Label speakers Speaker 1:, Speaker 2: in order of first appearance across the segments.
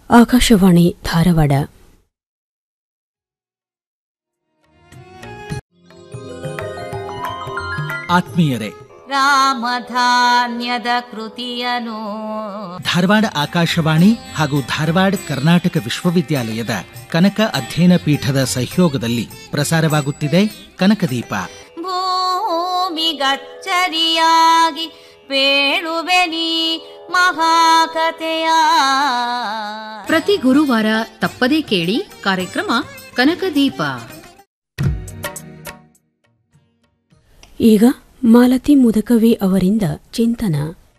Speaker 1: ಆಕಾಶವಾಣಿ ಧಾರವಾಡ
Speaker 2: ಆತ್ಮೀಯರೇ
Speaker 3: ರಾಮಧಾನ್ಯದ ಕೃತಿಯನು
Speaker 2: ಧಾರವಾಡ ಆಕಾಶವಾಣಿ ಹಾಗೂ ಧಾರವಾಡ ಕರ್ನಾಟಕ ವಿಶ್ವವಿದ್ಯಾಲಯದ ಕನಕ ಅಧ್ಯಯನ ಪೀಠದ ಸಹಯೋಗದಲ್ಲಿ ಪ್ರಸಾರವಾಗುತ್ತಿದೆ ಕನಕದೀಪ
Speaker 3: ಭೂಮಿಗಚ್ಚರಿಯಾಗಿ ಪೇಳುವೆ ನೀ ಮಹಾಕಥೆಯ
Speaker 4: ಪ್ರತಿ ಗುರುವಾರ ತಪ್ಪದೇ ಕೇಳಿ ಕಾರ್ಯಕ್ರಮ ಕನಕದೀಪ
Speaker 1: ಈಗ ಮಾಲತಿ ಮುದಕವಿ ಅವರಿಂದ ಚಿಂತನ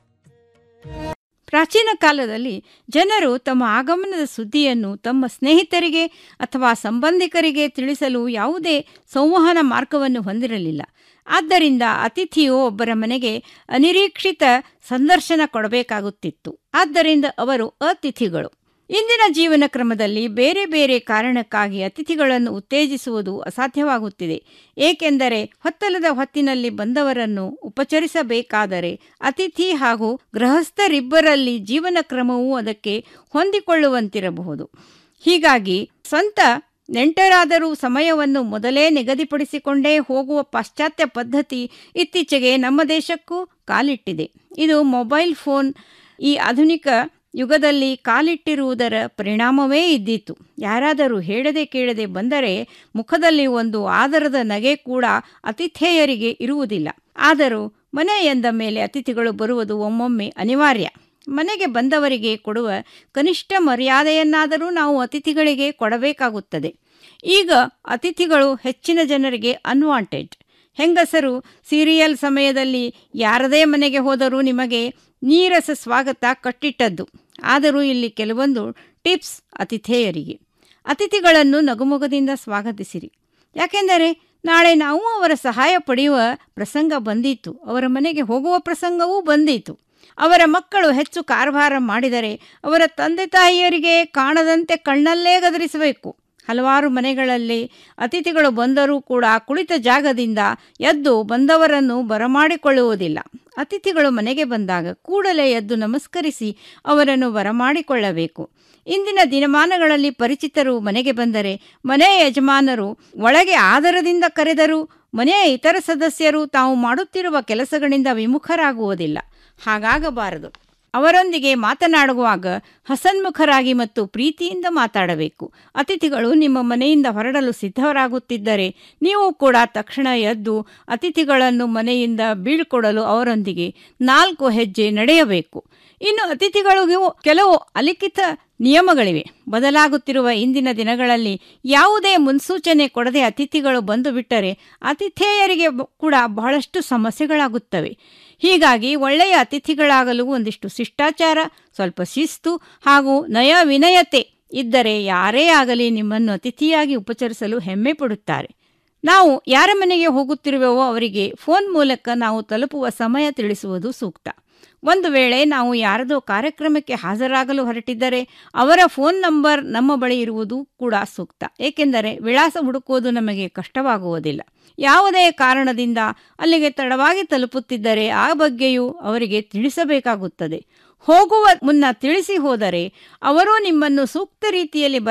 Speaker 5: ಪ್ರಾಚೀನ ಕಾಲದಲ್ಲಿ ಜನರು ತಮ್ಮ ಆಗಮನದ ಸುದ್ದಿಯನ್ನು ತಮ್ಮ ಸ್ನೇಹಿತರಿಗೆ ಅಥವಾ ಸಂಬಂಧಿಕರಿಗೆ ತಿಳಿಸಲು ಯಾವುದೇ ಸಂವಹನ ಮಾರ್ಗವನ್ನು ಹೊಂದಿರಲಿಲ್ಲ ಆದ್ದರಿಂದ ಅತಿಥಿಯು ಒಬ್ಬರ ಮನೆಗೆ ಅನಿರೀಕ್ಷಿತ ಸಂದರ್ಶನ ಕೊಡಬೇಕಾಗುತ್ತಿತ್ತು ಆದ್ದರಿಂದ ಅವರು ಅತಿಥಿಗಳು ಇಂದಿನ ಜೀವನ ಕ್ರಮದಲ್ಲಿ ಬೇರೆ ಬೇರೆ ಕಾರಣಕ್ಕಾಗಿ ಅತಿಥಿಗಳನ್ನು ಉತ್ತೇಜಿಸುವುದು ಅಸಾಧ್ಯವಾಗುತ್ತಿದೆ ಏಕೆಂದರೆ ಹೊತ್ತಲದ ಹೊತ್ತಿನಲ್ಲಿ ಬಂದವರನ್ನು ಉಪಚರಿಸಬೇಕಾದರೆ ಅತಿಥಿ ಹಾಗೂ ಗೃಹಸ್ಥರಿಬ್ಬರಲ್ಲಿ ಜೀವನ ಕ್ರಮವೂ ಅದಕ್ಕೆ ಹೊಂದಿಕೊಳ್ಳುವಂತಿರಬಹುದು ಹೀಗಾಗಿ ಸ್ವಂತ ನೆಂಟರಾದರೂ ಸಮಯವನ್ನು ಮೊದಲೇ ನಿಗದಿಪಡಿಸಿಕೊಂಡೇ ಹೋಗುವ ಪಾಶ್ಚಾತ್ಯ ಪದ್ಧತಿ ಇತ್ತೀಚೆಗೆ ನಮ್ಮ ದೇಶಕ್ಕೂ ಕಾಲಿಟ್ಟಿದೆ ಇದು ಮೊಬೈಲ್ ಫೋನ್ ಈ ಆಧುನಿಕ ಯುಗದಲ್ಲಿ ಕಾಲಿಟ್ಟಿರುವುದರ ಪರಿಣಾಮವೇ ಇದ್ದಿತು ಯಾರಾದರೂ ಹೇಳದೆ ಕೇಳದೆ ಬಂದರೆ ಮುಖದಲ್ಲಿ ಒಂದು ಆದರದ ನಗೆ ಕೂಡ ಅತಿಥೇಯರಿಗೆ ಇರುವುದಿಲ್ಲ ಆದರೂ ಮನೆ ಎಂದ ಮೇಲೆ ಅತಿಥಿಗಳು ಬರುವುದು ಒಮ್ಮೊಮ್ಮೆ ಅನಿವಾರ್ಯ ಮನೆಗೆ ಬಂದವರಿಗೆ ಕೊಡುವ ಕನಿಷ್ಠ ಮರ್ಯಾದೆಯನ್ನಾದರೂ ನಾವು ಅತಿಥಿಗಳಿಗೆ ಕೊಡಬೇಕಾಗುತ್ತದೆ ಈಗ ಅತಿಥಿಗಳು ಹೆಚ್ಚಿನ ಜನರಿಗೆ ಅನ್ವಾಂಟೆಡ್ ಹೆಂಗಸರು ಸೀರಿಯಲ್ ಸಮಯದಲ್ಲಿ ಯಾರದೇ ಮನೆಗೆ ಹೋದರೂ ನಿಮಗೆ ನೀರಸ ಸ್ವಾಗತ ಕಟ್ಟಿಟ್ಟದ್ದು ಆದರೂ ಇಲ್ಲಿ ಕೆಲವೊಂದು ಟಿಪ್ಸ್ ಅತಿಥೇಯರಿಗೆ ಅತಿಥಿಗಳನ್ನು ನಗುಮೊಗದಿಂದ ಸ್ವಾಗತಿಸಿರಿ ಯಾಕೆಂದರೆ ನಾಳೆ ನಾವು ಅವರ ಸಹಾಯ ಪಡೆಯುವ ಪ್ರಸಂಗ ಬಂದಿತ್ತು ಅವರ ಮನೆಗೆ ಹೋಗುವ ಪ್ರಸಂಗವೂ ಬಂದಿತು ಅವರ ಮಕ್ಕಳು ಹೆಚ್ಚು ಕಾರಭಾರ ಮಾಡಿದರೆ ಅವರ ತಂದೆ ತಾಯಿಯರಿಗೆ ಕಾಣದಂತೆ ಕಣ್ಣಲ್ಲೇ ಗದರಿಸಬೇಕು ಹಲವಾರು ಮನೆಗಳಲ್ಲಿ ಅತಿಥಿಗಳು ಬಂದರೂ ಕೂಡ ಕುಳಿತ ಜಾಗದಿಂದ ಎದ್ದು ಬಂದವರನ್ನು ಬರಮಾಡಿಕೊಳ್ಳುವುದಿಲ್ಲ ಅತಿಥಿಗಳು ಮನೆಗೆ ಬಂದಾಗ ಕೂಡಲೇ ಎದ್ದು ನಮಸ್ಕರಿಸಿ ಅವರನ್ನು ಬರಮಾಡಿಕೊಳ್ಳಬೇಕು ಇಂದಿನ ದಿನಮಾನಗಳಲ್ಲಿ ಪರಿಚಿತರು ಮನೆಗೆ ಬಂದರೆ ಮನೆಯ ಯಜಮಾನರು ಒಳಗೆ ಆದರದಿಂದ ಕರೆದರೂ ಮನೆಯ ಇತರ ಸದಸ್ಯರು ತಾವು ಮಾಡುತ್ತಿರುವ ಕೆಲಸಗಳಿಂದ ವಿಮುಖರಾಗುವುದಿಲ್ಲ ಹಾಗಾಗಬಾರದು ಅವರೊಂದಿಗೆ ಮಾತನಾಡುವಾಗ ಹಸನ್ಮುಖರಾಗಿ ಮತ್ತು ಪ್ರೀತಿಯಿಂದ ಮಾತಾಡಬೇಕು ಅತಿಥಿಗಳು ನಿಮ್ಮ ಮನೆಯಿಂದ ಹೊರಡಲು ಸಿದ್ಧರಾಗುತ್ತಿದ್ದರೆ ನೀವು ಕೂಡ ತಕ್ಷಣ ಎದ್ದು ಅತಿಥಿಗಳನ್ನು ಮನೆಯಿಂದ ಬೀಳ್ಕೊಡಲು ಅವರೊಂದಿಗೆ ನಾಲ್ಕು ಹೆಜ್ಜೆ ನಡೆಯಬೇಕು ಇನ್ನು ಅತಿಥಿಗಳಿಗೂ ಕೆಲವು ಅಲಿಖಿತ ನಿಯಮಗಳಿವೆ ಬದಲಾಗುತ್ತಿರುವ ಇಂದಿನ ದಿನಗಳಲ್ಲಿ ಯಾವುದೇ ಮುನ್ಸೂಚನೆ ಕೊಡದೆ ಅತಿಥಿಗಳು ಬಂದು ಬಿಟ್ಟರೆ ಅತಿಥೇಯರಿಗೆ ಕೂಡ ಬಹಳಷ್ಟು ಸಮಸ್ಯೆಗಳಾಗುತ್ತವೆ ಹೀಗಾಗಿ ಒಳ್ಳೆಯ ಅತಿಥಿಗಳಾಗಲು ಒಂದಿಷ್ಟು ಶಿಷ್ಟಾಚಾರ ಸ್ವಲ್ಪ ಶಿಸ್ತು ಹಾಗೂ ನಯ ವಿನಯತೆ ಇದ್ದರೆ ಯಾರೇ ಆಗಲಿ ನಿಮ್ಮನ್ನು ಅತಿಥಿಯಾಗಿ ಉಪಚರಿಸಲು ಹೆಮ್ಮೆ ಪಡುತ್ತಾರೆ ನಾವು ಯಾರ ಮನೆಗೆ ಹೋಗುತ್ತಿರುವೆವೋ ಅವರಿಗೆ ಫೋನ್ ಮೂಲಕ ನಾವು ತಲುಪುವ ಸಮಯ ತಿಳಿಸುವುದು ಸೂಕ್ತ ಒಂದು ವೇಳೆ ನಾವು ಯಾರದೋ ಕಾರ್ಯಕ್ರಮಕ್ಕೆ ಹಾಜರಾಗಲು ಹೊರಟಿದ್ದರೆ ಅವರ ಫೋನ್ ನಂಬರ್ ನಮ್ಮ ಬಳಿ ಇರುವುದು ಕೂಡ ಸೂಕ್ತ ಏಕೆಂದರೆ ವಿಳಾಸ ಹುಡುಕುವುದು ನಮಗೆ ಕಷ್ಟವಾಗುವುದಿಲ್ಲ ಯಾವುದೇ ಕಾರಣದಿಂದ ಅಲ್ಲಿಗೆ ತಡವಾಗಿ ತಲುಪುತ್ತಿದ್ದರೆ ಆ ಬಗ್ಗೆಯೂ ಅವರಿಗೆ ತಿಳಿಸಬೇಕಾಗುತ್ತದೆ ಹೋಗುವ ಮುನ್ನ ತಿಳಿಸಿ ಹೋದರೆ ಅವರು ನಿಮ್ಮನ್ನು ಸೂಕ್ತ ರೀತಿಯಲ್ಲಿ